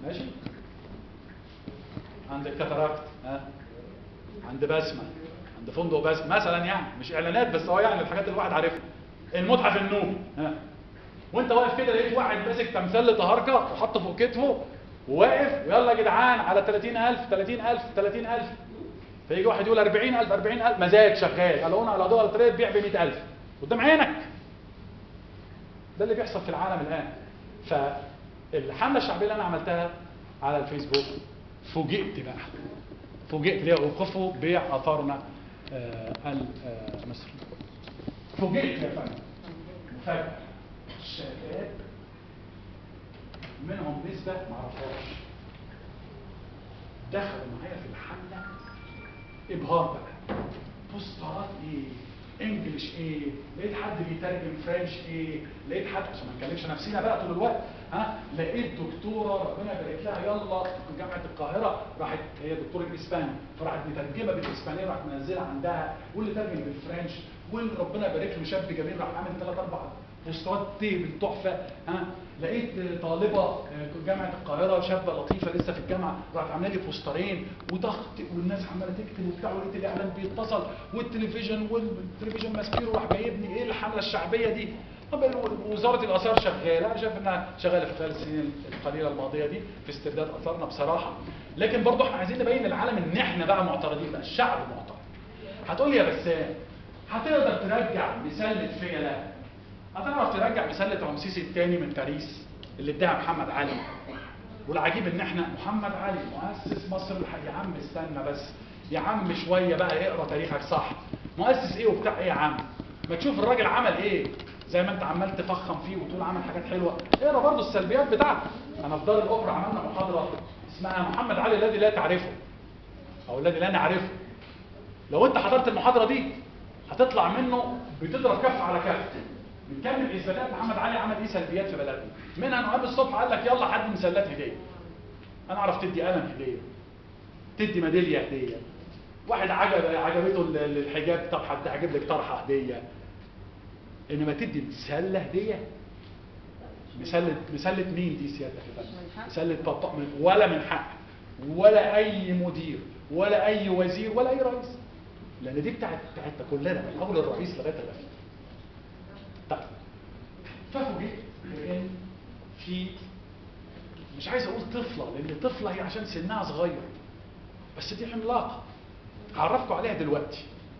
ماشي عند الكاتاراكت ها عند بسمه عند فندق بسمه مثلا يعني مش اعلانات بس هو يعني الحاجات اللي الواحد عارفها المتحف النوبي ها وانت واقف كده لقيت واحد ماسك تمثال لطهاركه وحطه فوق كتفه وواقف ويلا يا جدعان على 30000 30000 30000 فيجي واحد يقول 40000 40000 مزاج شغال قالوا على دولار تريد بيع ب 100000 قدام عينك ده اللي بيحصل في العالم الان فالحمله الشعبيه اللي انا عملتها على الفيسبوك فوجئت بقى فوجئت ليه اوقفوا بيع اثارنا آه المصري فوجئت يا فندم مفاجاه الشباب منهم نسبه ما اعرفهاش دخلوا معايا في الحمله ابهار بقى بوسترات ايه انجلش ايه لقيت حد بيترجم فرنش ايه لقيت حد عشان ما نكلمش نفسينا بقى طول الوقت ها لقيت دكتوره ربنا يبارك لها يلا في جامعه القاهره راحت هي دكتوره اسباني فراحت مترجمه بالاسبانيه راحت منزلها عندها واللي ترجم بالفرنش واللي ربنا يبارك له شاب جميل راح عامل ثلاث اربع بوسترات تهبل تحفه ها لقيت طالبه جامعه القاهره شابه لطيفه لسه في الجامعه راحت عامله لي بوسترين وضغط والناس عماله تكتب وبتاع ولقيت الاعلام بيتصل والتلفزيون والتلفزيون ماسكينه راح جايبني ايه الحمله الشعبيه دي طب وزاره الاثار شغاله انا شايف انها شغاله في خلال السنين القليله الماضيه دي في استرداد اثارنا بصراحه لكن برضه احنا عايزين نبين للعالم ان احنا بقى معترضين بقى الشعب معترض هتقول لي يا بسام هتقدر ترجع مسله فيلا هتعرف ترجع مسله رمسيس الثاني من باريس اللي اداها محمد علي والعجيب ان احنا محمد علي مؤسس مصر الح... يا عم استنى بس يا عم شويه بقى اقرا تاريخك صح مؤسس ايه وبتاع ايه يا عم ما تشوف الراجل عمل ايه زي ما انت عمال تفخم فيه وتقول عمل حاجات حلوه اقرا برضه السلبيات بتاعته انا في دار الاوبرا عملنا محاضره اسمها محمد علي الذي لا تعرفه او الذي لا نعرفه لو انت حضرت المحاضره دي هتطلع منه بتضرب كف على كف بنكمل اثباتات محمد علي عمل ايه سلبيات في بلدنا منها انه قام الصبح قال لك يلا حد مسلات هديه انا اعرف تدي قلم هديه تدي ميداليه هديه واحد عجب عجبته الحجاب طب حد هجيب لك طرحه هديه انما تدي مسله هديه مسله مسله مين دي سيادتك يا فندم مسله بابا ولا من حق ولا اي مدير ولا اي وزير ولا اي رئيس لان دي بتاعت بتاعتنا كلنا من اول الرئيس لغايه الاخير طيب ففوجئت بان في مش عايز اقول طفله لان طفله هي عشان سنها صغير بس دي عملاقه هعرفكم عليها دلوقتي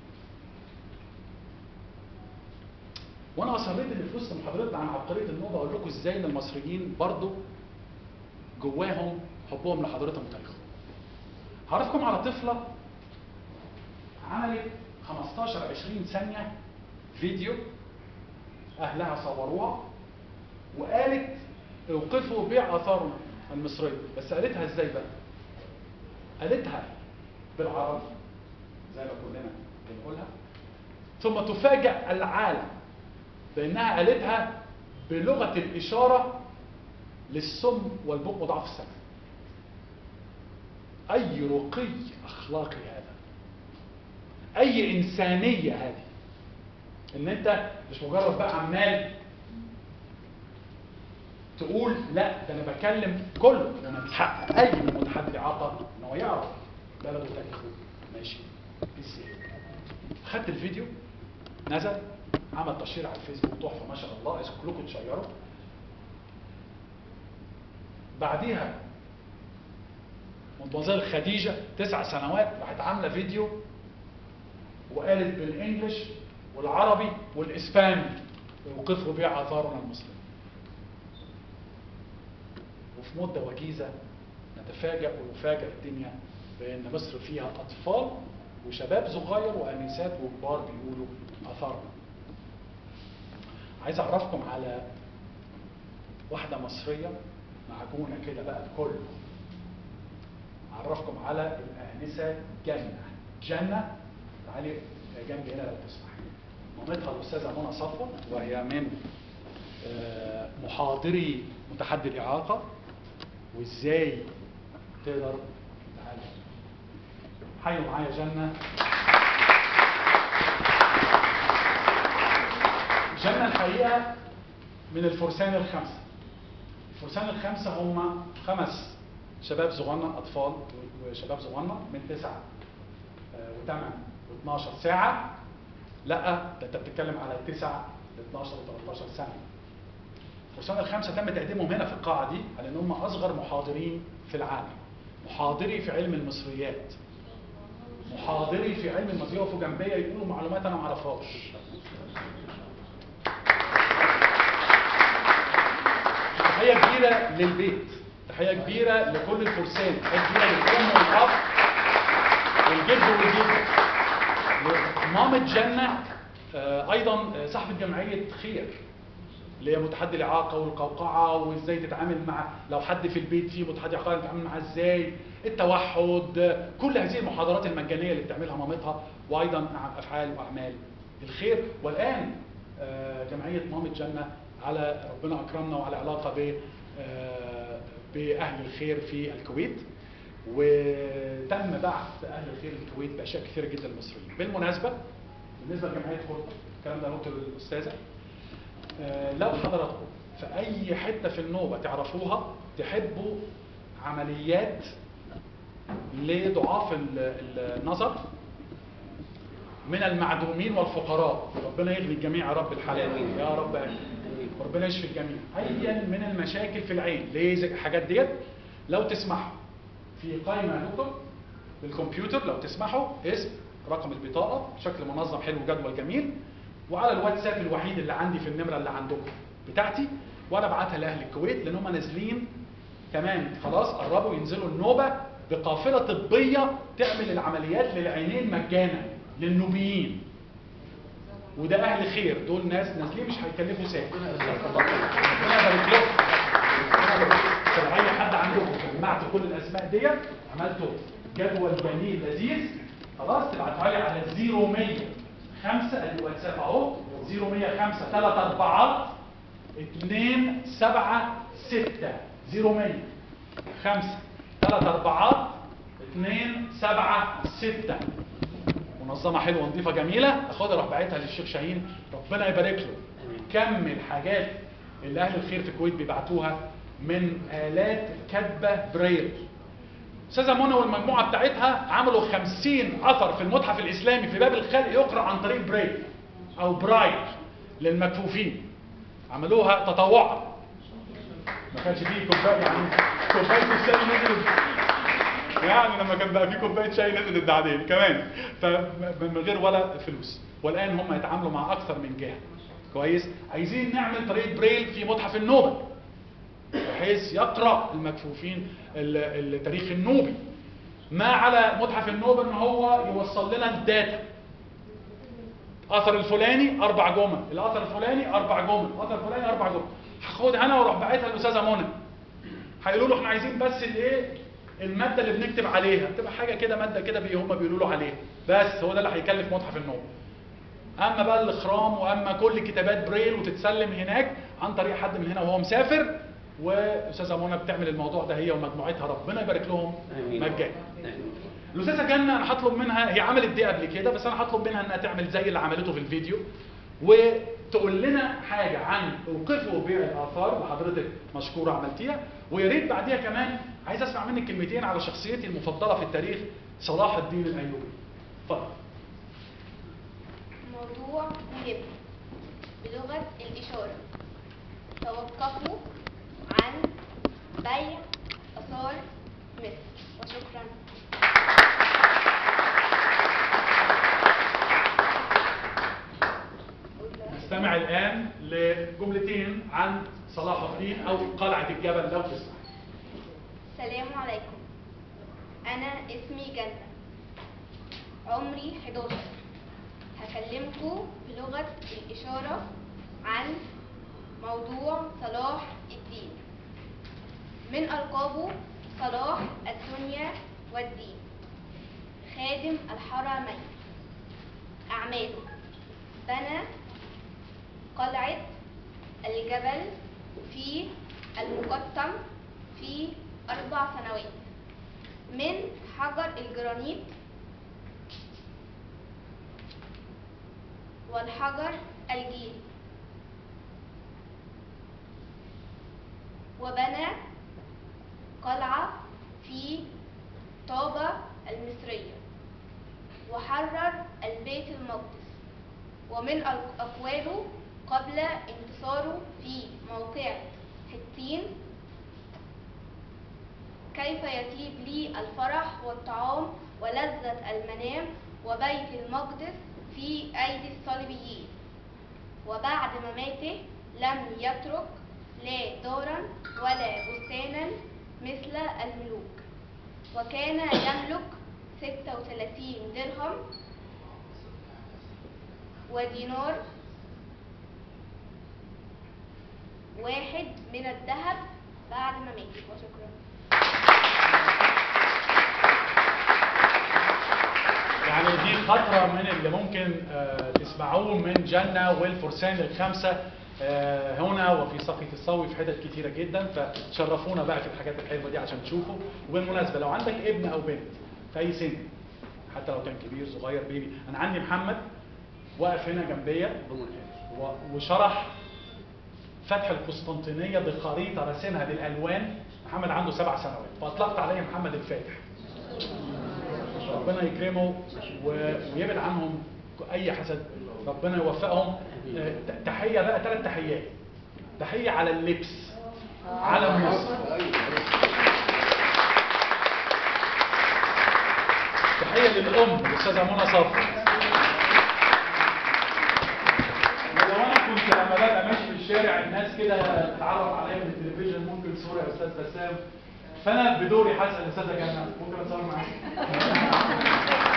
وانا اصريت ان في وسط محاضرتنا عن عبقريه النوبه اقول لكم ازاي ان المصريين برضو جواهم حبهم لحضارتهم وتاريخهم هعرفكم على طفله عملت 15 20 ثانيه فيديو اهلها صوروها وقالت اوقفوا بيع اثارنا المصريه بس قالتها ازاي بقى قالتها بالعربي زي ما كلنا بنقولها ثم تفاجأ العالم بانها قالتها بلغه الاشاره للسم والبق وضعف السمع اي رقي اخلاقي هذا اي انسانيه هذه ان انت مش مجرد بقى عمال تقول لا ده انا بكلم كله ده انا بتحقق اي من متحدث اعاقه ان هو يعرف بلده وتاريخه ماشي ازاي خدت الفيديو نزل عمل تشهير على الفيسبوك تحفه ما شاء الله عايزكم كلكم تشيروا بعديها مدمزيل خديجه تسع سنوات راحت عامله فيديو وقالت بالانجلش والعربي والاسباني يوقفوا بيع اثارنا المسلمين وفي مده وجيزه نتفاجأ ويفاجأ الدنيا بان مصر فيها اطفال وشباب صغير وانسات وكبار بيقولوا اثارنا عايز اعرفكم على واحده مصريه معجونه كده بقى الكل اعرفكم على الانسه جنه جنه تعالي جنبي هنا لو تسمح مامتها الاستاذه منى صفوه وهي من محاضري متحدي الاعاقه وازاي تقدر تعالي حيوا معايا جنه جنه الحقيقه من الفرسان الخمسه الفرسان الخمسه هم خمس شباب صغنن اطفال وشباب صغنن من 9 و8 و12 ساعه لا ده انت بتتكلم على 9 ل 12 و 13 سنه فرسان الخمسه تم تقديمهم هنا في القاعه دي على ان هم اصغر محاضرين في العالم محاضري في علم المصريات محاضري في علم المصريات يقفوا جنبيا يقولوا معلومات انا ما اعرفهاش تحيه كبيره للبيت تحيه كبيره لكل الفرسان تحيه كبيره للام والاب والجد والجده مامة جنة آه، أيضا آه، صاحبة جمعية خير اللي هي متحدي الإعاقة والقوقعة وإزاي تتعامل مع لو حد في البيت فيه متحدي إعاقة تتعامل معاه إزاي التوحد آه، كل هذه المحاضرات المجانية اللي بتعملها مامتها وأيضا عن أفعال وأعمال الخير والآن آه، جمعية مامة جنة على ربنا أكرمنا وعلى علاقة ب آه، بأهل الخير في الكويت وتم بعث اهل الخير الكويت باشياء كثيره جدا للمصريين. بالمناسبه بالنسبه لجمعيه خطه الكلام ده قلته للاستاذه آه، لو حضراتكم في اي حته في النوبه تعرفوها تحبوا عمليات لضعاف ال- ال- النظر من المعدومين والفقراء ربنا يغني الجميع يا رب الحلال آمين. يا رب آمين. ربنا يشفي الجميع ايا من المشاكل في العين ليه الحاجات ديت لو تسمحوا في قائمه نكتب بالكمبيوتر لو تسمحوا اسم رقم البطاقه شكل منظم حلو جدول جميل وعلى الواتساب الوحيد اللي عندي في النمره اللي عندكم بتاعتي وانا ابعتها لاهل الكويت لان هم نازلين كمان خلاص قربوا ينزلوا النوبه بقافله طبيه تعمل العمليات للعينين مجانا للنوبيين وده اهل خير دول ناس نازلين مش هيكلفوا ساعه ربنا يبارك لكم ربنا يبارك لكم. عشان اي حد عندكم جمعت كل الاسماء ديت عملتوا جدول جميل لذيذ خلاص تبعتوها لي على 0100 5 ادي واتساب اهو 0105 3 4 2 7 6 0100 5 3 4 2 7 6 منظمه حلوه نظيفه جميله اخدها اروح باعتها للشيخ شاهين ربنا يبارك له كم الحاجات اللي اهل الخير في الكويت بيبعتوها من الات كاتبه بريل استاذه منى والمجموعه بتاعتها عملوا 50 اثر في المتحف الاسلامي في باب الخلق يقرا عن طريق بريل او برايل للمكفوفين عملوها تطوعا ما كانش فيه كوبايه يعني كوبايه الشاي نزلت يعني لما كان بقى في كوبايه شاي نزلت بعدين كمان فمن غير ولا فلوس والان هم يتعاملوا مع اكثر من جهه كويس عايزين نعمل طريقه بريل في متحف النوبه بحيث يقرا المكفوفين ال- التاريخ النوبي ما على متحف النوبه ان هو يوصل لنا الداتا الاثر الفلاني اربع جمل الاثر الفلاني اربع جمل الاثر الفلاني اربع جمل هاخدها انا واروح باعتها للاستاذه منى هيقولوا له احنا عايزين بس الايه الماده اللي بنكتب عليها بتبقى حاجه كده ماده كده بي هم بيقولوا له عليها بس هو ده اللي هيكلف متحف النوبه اما بقى الاخرام واما كل كتابات بريل وتتسلم هناك عن طريق حد من هنا وهو مسافر واستاذه منى بتعمل الموضوع ده هي ومجموعتها ربنا يبارك لهم آمين. مجانا آمين. الاستاذه جنه انا هطلب منها هي عملت دي قبل كده بس انا هطلب منها انها تعمل زي اللي عملته في الفيديو وتقول لنا حاجه عن اوقفوا بيع الاثار اللي حضرتك مشكوره عملتيها ويا ريت بعديها كمان عايز اسمع منك كلمتين على شخصيتي المفضله في التاريخ صلاح الدين الايوبي اتفضل موضوع مهم بلغة الإشارة توقفوا عن بيع آثار مصر وشكرا نستمع الان لجملتين عن صلاح الدين او قلعه الجبل لو تسمع السلام عليكم أنا اسمي جنة عمري 11 هكلمكم بلغة الإشارة عن موضوع صلاح الدين من ألقابه صلاح الدنيا والدين خادم الحرمين أعماله بنى قلعة الجبل في المقطم في أربع سنوات من حجر الجرانيت والحجر الجيري وبنى قلعة ومن أق- أقواله قبل انتصاره في موقعة حطين كيف يطيب لي الفرح والطعام ولذة المنام وبيت المقدس في أيدي الصليبيين وبعد مماته لم يترك لا دارا ولا بستانا مثل الملوك وكان يملك 36 درهم ودينار واحد من الذهب بعد مماته وشكرا يعني دي فترة من اللي ممكن آه، تسمعوه من جنة والفرسان الخمسة آه، هنا وفي ساقية الصوي في حتت كتيرة جدا فتشرفونا بقى في الحاجات الحلوة دي عشان تشوفوا وبالمناسبة لو عندك ابن أو بنت في أي سن حتى لو كان كبير صغير بيبي أنا عندي محمد واقف هنا جنبيا و- وشرح فتح القسطنطينية بخريطة راسمها بالألوان محمد عنده سبع سنوات فأطلقت عليه محمد الفاتح ربنا يكرمه و- ويبعد عنهم اي حسد ربنا يوفقهم آه، ت- تحيه بقى ثلاث تحيات تحيه على اللبس على مصر تحيه للام الاستاذه منى صبري ولو انا كنت لما ببقى ماشي في الشارع الناس كده تتعرف عليا من التلفزيون ممكن صوره يا استاذ بسام فانا بدوري حاسس الاستاذه جنة ممكن اتصور معاك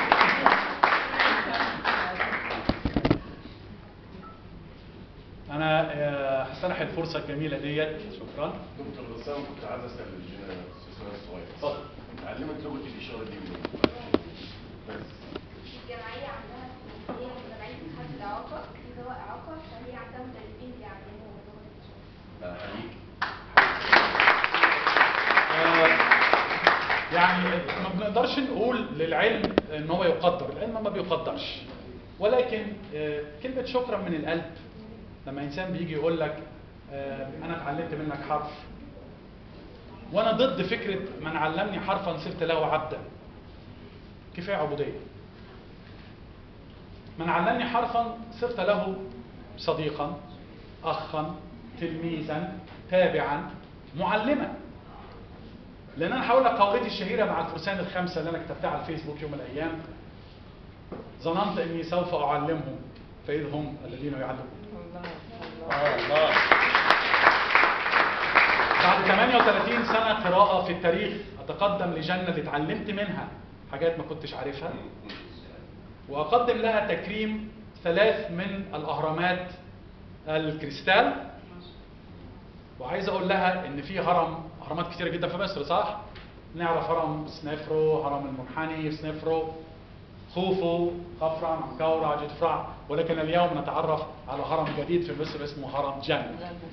انا آه، هستنح الفرصه الجميله ديت شكرا دكتور بسام كنت عايز اسال الجنة السؤال الصغير اتفضل. علمت لغه الاشاره دي منين؟ بس الجمعية عندها هي جمعية اتحاد الإعاقة في ذوي إعاقة فهي عندها مدربين بيعلموا لغة الإشارة لا خليك آه، يعني ما بنقدرش نقول للعلم ان هو يقدر العلم ما بيقدرش ولكن آه، كلمة شكرا من القلب لما انسان بيجي يقول لك آه، انا اتعلمت منك حرف وانا ضد فكرة من علمني حرفا صرت له عبدا كفاية عبودية من علمني حرفا صرت له صديقا اخا تلميذا تابعا معلما لان انا هقول لك قولتي الشهيره مع الفرسان الخمسه اللي انا كتبتها على الفيسبوك يوم من الايام ظننت اني سوف اعلمهم فاذ هم الذين يعلمون الله بعد 38 سنه قراءه في التاريخ اتقدم لجنه اللي اتعلمت منها حاجات ما كنتش عارفها واقدم لها تكريم ثلاث من الاهرامات الكريستال وعايز اقول لها ان في هرم اهرامات كتيره جدا في مصر صح نعرف هرم سنفرو هرم المنحني سنفرو خوفو خفرع منكورع جدفرع ولكن اليوم نتعرف على هرم جديد في مصر اسمه هرم جنة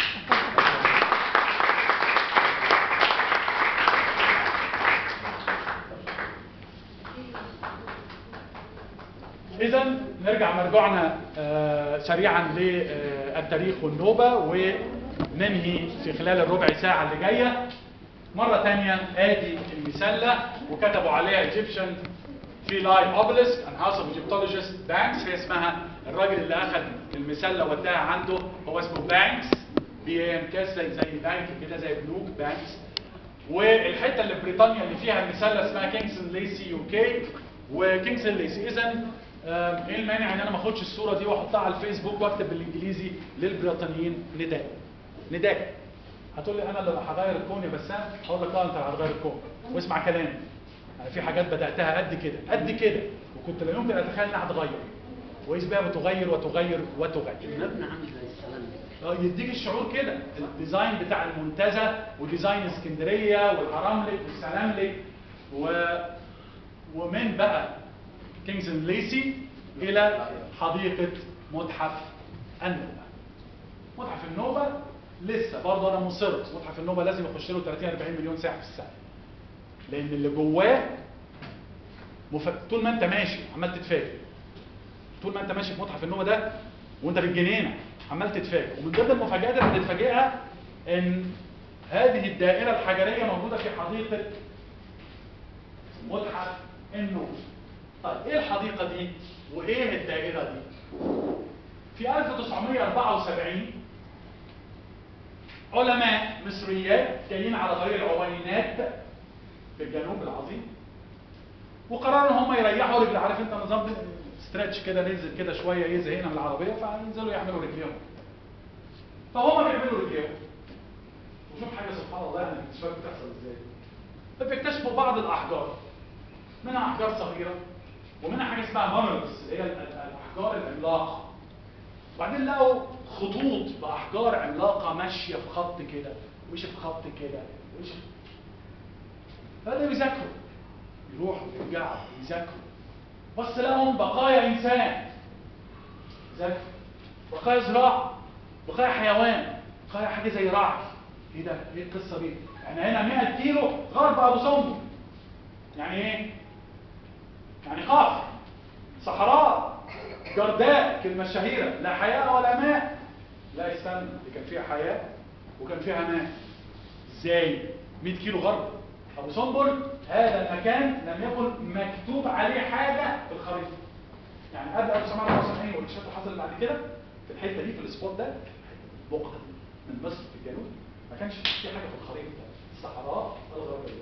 إذا نرجع مرجعنا آه، سريعا للتاريخ والنوبة وننهي في خلال الربع ساعة اللي جاية مرة تانية آدي المسلة وكتبوا عليها Egyptian Philae Obelisk and House of Egyptologist Banks هي اسمها الراجل اللي أخذ المسلة وداها عنده هو اسمه بانكس بي ام كاس زي زي بانك كده زي بنوك بانكس والحته اللي في بريطانيا اللي فيها المسله اسمها كينغسون ليسي يو كي وكينغسون ليسي اذا آم، ايه المانع ان انا ما اخدش الصوره دي واحطها على الفيسبوك واكتب بالانجليزي للبريطانيين نداء نداء هتقول لي انا اللي هغير الكون يا بسام هقول لك اه انت اللي هتغير الكون واسمع كلامي انا في حاجات بداتها قد كده قد كده وكنت لا يمكن اتخيل انها هتغير واذ بها بتغير وتغير وتغير المبنى عامل زي السلام اه يديك الشعور كده الديزاين بتاع المنتزه وديزاين اسكندريه والحرملك والسلاملك و... ومن بقى كينجزون ليسي الى حديقه متحف النوبه متحف النوبه لسه برضه انا مصر متحف النوبه لازم يخش له 30 40 مليون ساعه في السنه لان اللي جواه مف... طول ما انت ماشي عمال تتفاجئ طول ما انت ماشي في متحف النوبه ده وانت في الجنينه عمال تتفاجئ ومن ضمن المفاجآت اللي هتتفاجئها ان هذه الدائره الحجريه موجوده في حديقه متحف النوبه. طيب ايه الحديقه دي وايه الدائره دي؟ في 1974 علماء مصريات جايين على طريق العوينات في الجنوب العظيم وقرروا ان هم يريحوا رجل عارف انت نظام ستريتش كده ننزل كده شويه ايه زهقنا من العربيه فينزلوا يعملوا رجليهم فهم بيعملوا رجليهم وشوف حاجه سبحان الله يعني الاكتشافات بتحصل ازاي فبيكتشفوا بعض الاحجار منها احجار صغيره ومنها حاجه اسمها مونولثs هي ال- ال- الاحجار العملاقه وبعدين لقوا خطوط باحجار عملاقه ماشيه في خط كده ومشي في خط كده ومشي في بدأوا يذاكروا يروحوا يرجعوا يذاكروا بس لقوا بقايا انسان ذاكروا بقايا زراعه بقايا حيوان بقايا حاجه زي رعد ايه ده ايه القصه دي احنا هنا 100 كيلو غرب ابو سمبل يعني ايه يعني قاف صحراء جرداء كلمه شهيره لا حياه ولا ماء لا استنى دي كان فيها حياه وكان فيها ماء ازاي 100 كيلو غرب ابو سمبل هذا المكان لم يكن مكتوب عليه حاجه في الخريطه يعني قبل 1974 والاكتشافات اللي حصلت بعد كده في الحته دي في السبوت ده بقعه من مصر في الجنوب ما كانش في حاجه في الخريطه الصحراء الغربيه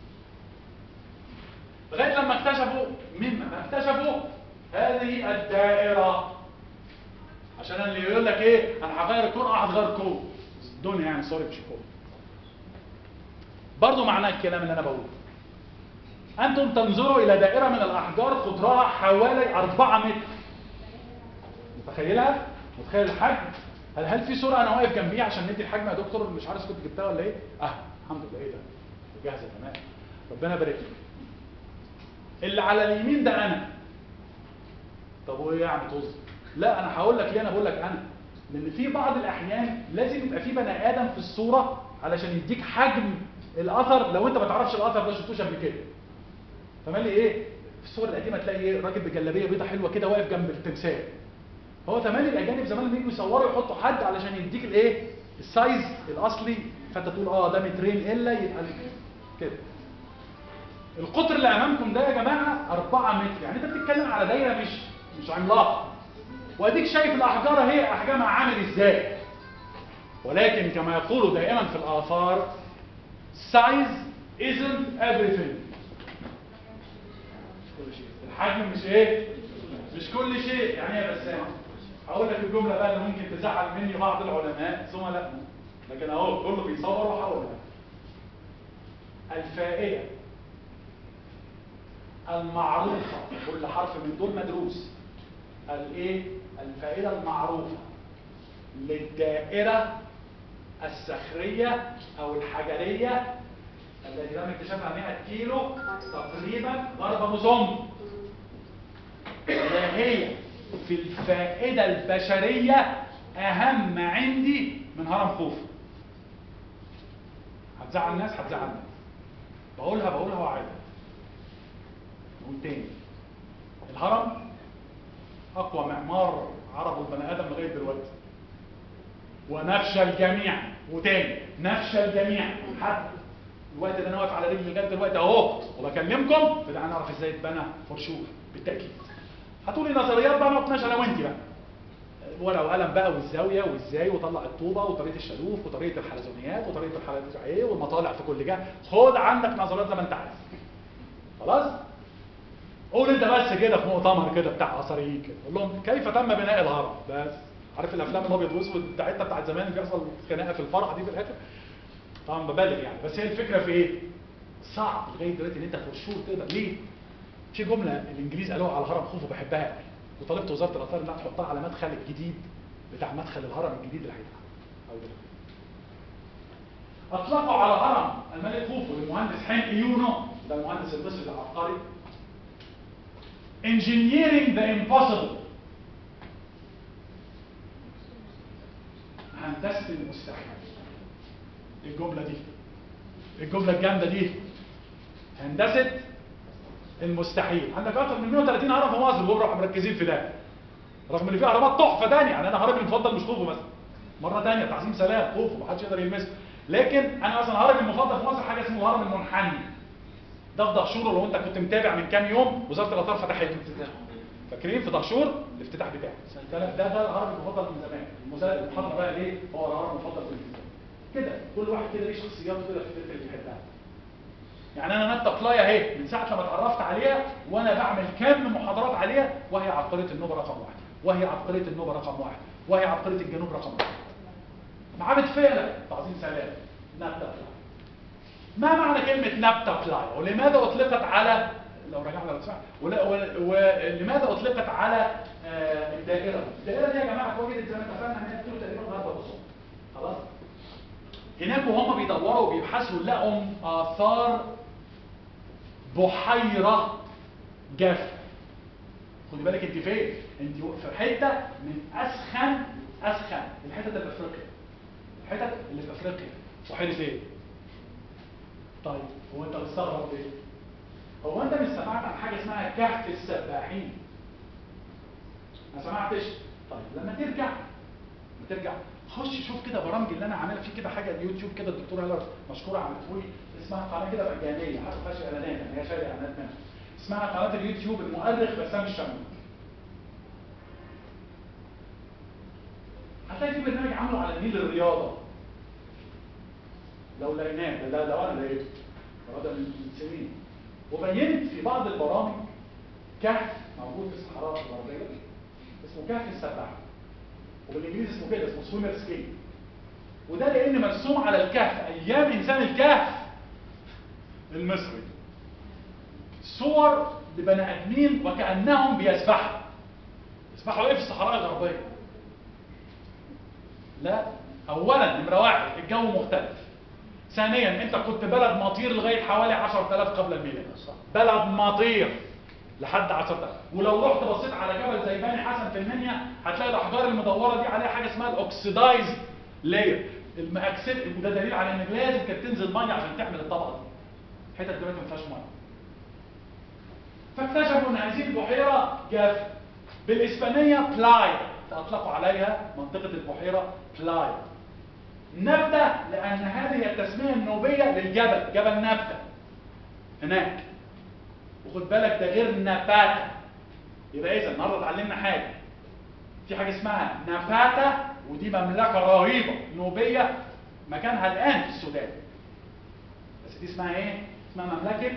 لغايه لما اكتشفوا مما اكتشفوا هذه الدائره عشان اللي يقول لك ايه انا هغير الكون اه هتغير الكون الدنيا يعني سوري مش الكون برضو معناه الكلام اللي انا بقوله انتم تنظروا الى دائره من الاحجار قطرها حوالي 4 متر متخيلها متخيل الحجم هل هل في صوره انا واقف جنبيها عشان ندي الحجم يا دكتور مش عارف كنت جبتها ولا ايه اه الحمد لله ايه ده جاهزه تمام ربنا يبارك لك اللي على اليمين ده انا طب وايه يعني طز لا انا هقول لك ليه انا بقول لك انا لان في بعض الاحيان لازم يبقى في بني ادم في الصوره علشان يديك حجم الاثر لو انت ما تعرفش الاثر ده شفتوش قبل كده فمالي ايه في الصور القديمه تلاقي ايه راجل بجلابيه بيضه حلوه كده واقف جنب التمثال هو تمام الاجانب زمان لما يجوا يصوروا يحطوا حد علشان يديك الايه السايز الاصلي فانت تقول اه ده مترين الا يبقى كده القطر اللي امامكم ده يا جماعه 4 متر يعني انت بتتكلم على دايره مش مش عملاقه واديك شايف الاحجار هي احجامها عامل ازاي ولكن كما يقولوا دائما في الاثار size isn't everything كل شيء الحجم مش ايه مش كل شيء يعني ايه يا بسام هقول لك الجمله بقى اللي ممكن تزعل مني بعض العلماء زملائنا لكن اهو كله بيصور وهقولها الفائده المعروفه كل حرف من دول مدروس الايه الفائده المعروفه للدائره الصخريه او الحجريه التي تم اكتشافها 100 كيلو تقريبا ضرب مزم وهي في الفائدة البشرية أهم عندي من هرم خوفو هتزعل الناس هتزعل الناس بقولها بقولها وعيدها نقول تاني الهرم أقوى معمار عربه البني آدم لغاية دلوقتي ونفشل جميعا وتاني نفشل جميعا حتى الوقت اللي انا واقف على رجلي لغايه دلوقتي اهو وبكلمكم فده هنعرف ازاي اتبنى فور شور بالتاكيد هتقولي نظريات بقى ما قلناش انا وانت بقى ورقه وقلم بقى والزاويه وازاي وطلع الطوبه وطريقه الشلوف وطريقه الحلزونيات وطريقه الحلزونيات ايه والمطالع في كل جهه خد عندك نظريات زي ما انت عايز خلاص قول انت بس كده في مؤتمر كده بتاع اثريين كده قول لهم كيف تم بناء الهرم بس عارف الافلام الابيض والاسود بتاعتنا بتاعت زمان اللي بيحصل خناقه في الفرح دي في الاخر طبعا ببالغ يعني بس هي الفكره في ايه؟ صعب لغايه دلوقتي ان انت فور شور تقدر ليه؟ في جمله الانجليز قالوها على هرم خوفو بحبها قوي وطالبت وزاره الاثار انها تحطها على مدخل الجديد بتاع مدخل الهرم الجديد اللي هيتعمل أو ده. اطلقوا على هرم الملك خوفو للمهندس حين ايونو ده المهندس المصري العبقري engineering the impossible هندسه المستحيل الجمله دي الجمله الجامده دي هندسه المستحيل عندك اكتر من 130 هرم في مصر وبرضه مركزين في ده رغم ان في اهرامات تحفه تانية يعني انا هرمي المفضل مش خوفو مثلا مره تانية تعظيم سلام خوفو محدش يقدر يلمسه لكن انا مثلا هرمي المفضل في مصر حاجه اسمه الهرم المنحني ده في دهشوره لو انت كنت متابع من كام يوم وزاره الاثار فتحته فاكرين في دهشور الافتتاح بتاعه ده ده, ده العربي المفضل من زمان المسا- المحاضره بقى ليه هو العربي المفضل في الكتاب كده كل واحد كده ليه شخصياته كده في الفكره اللي بيحبها يعني انا نتا بلاي اهي من ساعه لما اتعرفت عليها وانا بعمل كم محاضرات عليها وهي عبقريه النوبه رقم واحد وهي عبقريه النوبه رقم واحد وهي عبقريه الجنوب رقم واحد معابد فيلة تعظيم سلام نبتة بلاي ما معنى كلمة نبتة بلاي ولماذا أطلقت على لو رجعنا لو تسمع ولا- ولا- ولماذا أطلقت على آه، الدائرة الدائرة دي يا جماعة اتوجدت زي ما اتفقنا ان هي بتقول تقريبا النهارده بالصبح خلاص هناك وهم بيدوروا وبيبحثوا لقوا آثار بحيرة جافة خدي بالك انت فين انت في حته من اسخن اسخن الحتت اللي في افريقيا الحتت اللي في افريقيا بحيره ايه طيب هو انت مستغرب ليه هو انت مش سمعت عن حاجه اسمها كهف السباحين ما سمعتش طيب لما ترجع لما ترجع خش شوف كده برامج اللي انا عاملها في كده حاجه اليوتيوب كده الدكتوره هلا مشكوره عملته لي اسمها قناه كده مجانيه حتى ما فيهاش اعلانات يعني هي شايله اعلانات منها اسمها قناه اليوتيوب المؤرخ بسام الشمال هتلاقي في برنامج عامله على النيل الرياضه لو لقيناه ده لو انا لقيته هو ده من سنين وبينت في بعض البرامج كهف موجود في الصحراء الغربيه اسمه كهف السباح وبالانجليزي اسمه كده اسمه سويمر سكيل وده لان مرسوم على الكهف ايام انسان الكهف المصري صور لبني ادمين وكانهم بيسبحوا يسبحوا ايه في الصحراء الغربيه لا اولا نمره واحد الجو مختلف ثانيا انت كنت بلد مطير لغايه حوالي 10000 قبل الميلاد بلد مطير لحد 10000 ولو رحت بصيت على جبل زي بني حسن في المنيا هتلاقي الاحجار المدوره دي عليها حاجه اسمها الاوكسيدايز لاير المأكسد وده دليل على ان لازم كانت تنزل ميه عشان تعمل الطبقه دي الحتت دلوقتي ما فيهاش ميه فاكتشفوا ان هذه البحيره جافه بالاسبانيه بلاي اطلقوا عليها منطقه البحيره بلاي نبته لان هذه هي التسميه النوبيه للجبل جبل نبته هناك وخد بالك ده غير نباته يبقى اذا النهارده اتعلمنا حاجه في حاجه اسمها نباته ودي مملكه رهيبه نوبيه مكانها الان في السودان بس دي اسمها ايه اسمها مملكه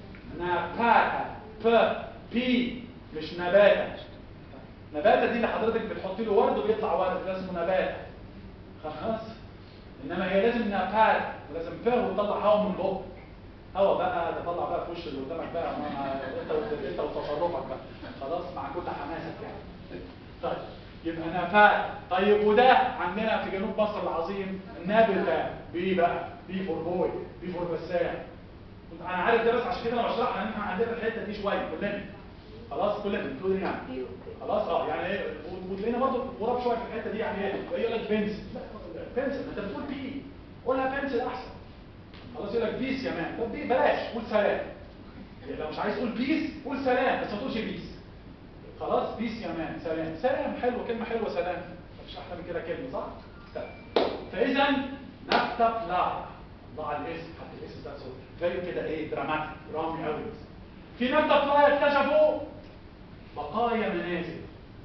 نباته ب بي مش نباته نباته دي اللي حضرتك بتحط له ورد وبيطلع ورد ده اسمه نباته خلاص انما هي لازم نبات ولازم فيه وتطلع هوا من بقك هوا بقى تطلع بقى في وش اللي قدامك بقى ما ما انت وت- انت وتصرفك بقى خلاص مع كل حماسك يعني طيب يبقى نفاق طيب وده عندنا في جنوب مصر العظيم نبتة بي بقى بي فور بوي بي فور بسام انا عارف ده بس عشان كده انا بشرحها لان احنا عندنا الحته دي شويه كلنا خلاص كلنا بنقول يعني خلاص اه يعني ايه و- وتلاقينا برضه غراب شويه في الحته دي يعني ايه يقول لك بنسل لا بنسل ما انت بتقول بي قولها بنسل احسن خلاص يقول لك بيس يا مان طب بي بلاش قول سلام يعني لو مش عايز تقول بيس قول سلام بس ما تقولش بيس خلاص بيس يا مان سلام سلام حلوه كلمه حلوه سلام مفيش احلى من كده كلمه صح طيب. فاذا نكتب لا الله على الاسم حتى الاسم ده صوت زي كده ايه دراماتيك درامي قوي في نكتب لا اكتشفوا بقايا منازل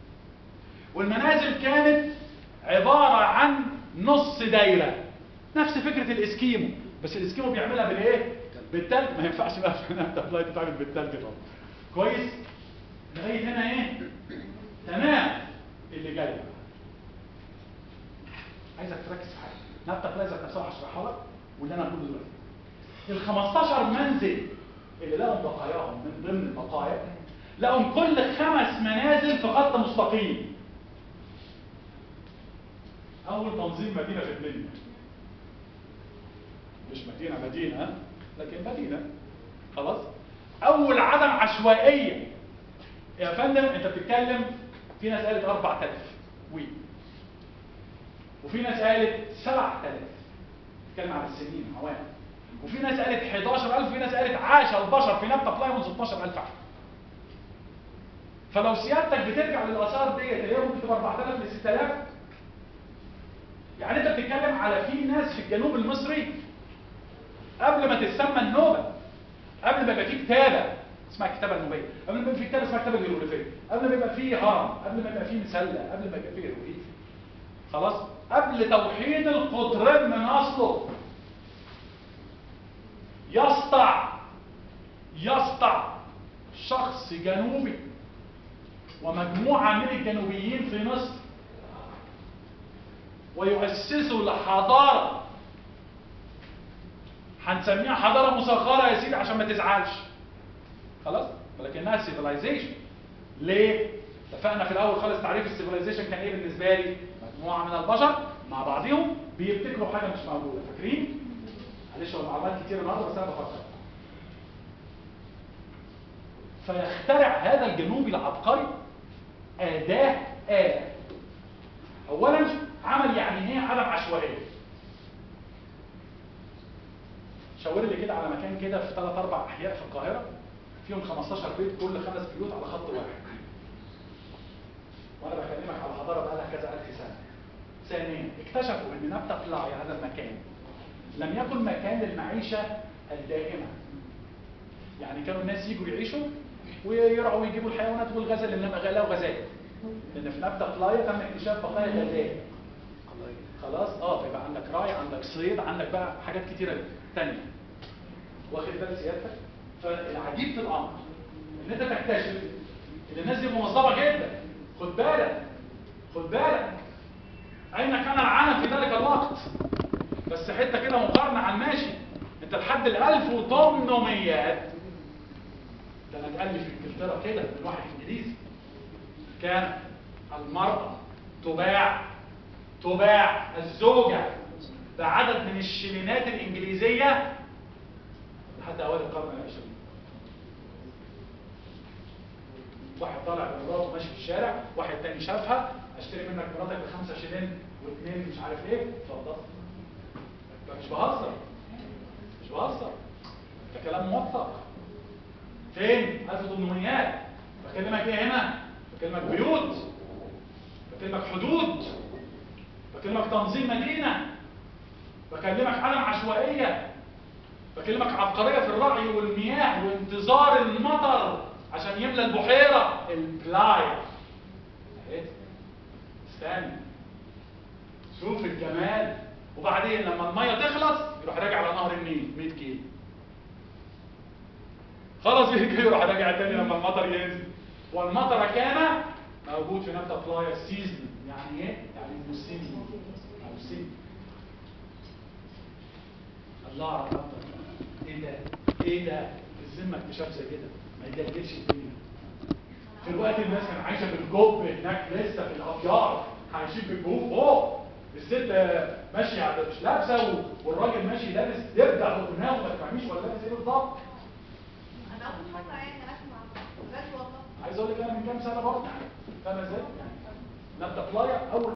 والمنازل كانت عبارة عن نص دايرة نفس فكرة الاسكيمو بس الاسكيمو بيعملها بالايه؟ بالتلج ما ينفعش بقى في نبتة فلاي تتعمل بالتلج طبعا كويس؟ لغاية هنا ايه؟ تمام اللي جاي بقى. عايزك تركز في حاجة نبتة فلاي ذات نفسها هشرحها لك واللي انا هقوله دلوقتي ال 15 منزل اللي لهم بقاياهم من ضمن البقايا لهم كل خمس منازل في خط مستقيم اول تنظيم مدينه في الدنيا مش مدينه مدينه ها؟ لكن مدينه خلاص اول عدم عشوائيه يا فندم انت بتتكلم في ناس قالت 4000 وي وفي ناس قالت 7000 بتتكلم على السنين عوام وفي ناس قالت 11000 وفي ناس قالت عاش البشر في نبته فلاي منذ 12000 عام فلو سيادتك بترجع للاثار ديت اللي هي ممكن تبقى 4000 ل 6000 يعني انت بتتكلم على في ناس في الجنوب المصري قبل ما تسمى النوبه قبل ما يبقى في كتابه اسمها الكتابه النوبيه قبل ما يبقى في كتابه اسمها الكتابه الهيروغليفيه قبل ما يبقى في هرم قبل ما يبقى في مسله قبل ما يبقى في هيروغليف خلاص قبل توحيد القطرين من اصله يسطع يسطع شخص جنوبي ومجموعة من الجنوبيين في مصر ويؤسسوا لحضارة هنسميها حضارة مصغرة يا سيدي عشان ما تزعلش خلاص ولكنها سيفيلايزيشن ليه؟ اتفقنا في الاول خالص تعريف السيفيلايزيشن كان ايه بالنسبه لي؟ مجموعه من البشر مع بعضهم بيبتكروا حاجه مش موجوده فاكرين؟ معلش هو معلومات كتير النهارده بس انا بفكر فيخترع هذا الجنوبي العبقري أداة آلة أولا عمل يعني إيه عدم عشوائية شاور لي كده على مكان كده في ثلاث أربع أحياء في القاهرة فيهم 15 بيت كل خمس بيوت على خط واحد وأنا بكلمك على حضارة بقى لها كذا ألف سنة ثانيا اكتشفوا أن نبتة بلاي هذا المكان لم يكن مكان للمعيشة الدائمة يعني كانوا الناس يجوا يعيشوا ويرعوا ويجيبوا الحيوانات والغزل اللي غلاء وغزال لان في نبته قلايه تم اكتشاف بقايا غزال خلاص اه فيبقى عندك راعي عندك صيد عندك بقى حاجات كتيره تانية واخد بال سيادتك فالعجيب في الامر ان انت تكتشف ان الناس دي منظمه جدا خد بالك خد بالك اين كان العالم في ذلك الوقت بس حته كده مقارنه على الماشي انت لحد ال 1800 ده انا اتقال لي في انجلترا كده من واحد انجليزي كان المرأة تباع تباع الزوجة بعدد من الشلينات الإنجليزية لحد أوائل القرن العشرين واحد طالع بمراته ماشي في الشارع واحد تاني شافها اشتري منك مراتك بخمسة شيلين واثنين مش عارف ايه اتفضل ده مش بهزر مش بهزر ده كلام موثق فين 1800 بكلمك ايه هنا بكلمك بيوت بكلمك حدود بكلمك تنظيم مدينة بكلمك عالم عشوائية بكلمك عبقرية في الرعي والمياه وانتظار المطر عشان يملى البحيرة البلاي اهي. استنى شوف الجمال وبعدين لما المية تخلص يروح راجع على نهر النيل 100 كيلو خلاص يجي يروح راجع تاني لما المطر ينزل والمطر كان موجود في نبتة بلايا سيزن يعني ايه؟ يعني موسمي موسمي الله على النبتة ايه ده؟ ايه ده؟ الذمة اكتشاف زي كده ما يجدلش الدنيا في الوقت الناس كانت عايشة بالجب هناك لسه في الأبيار عايشين بالجوف فوق الست آه، ماشية مش لابسة و- والراجل ماشي لابس يرجع بدماغه ما تفهميش ولا لابس ايه بالظبط انا اول مره يعني اسمع بجد والله عايز اقول لك انا من كام سنه برضه فاهم ازاي؟ يعني نبدا بلايا اول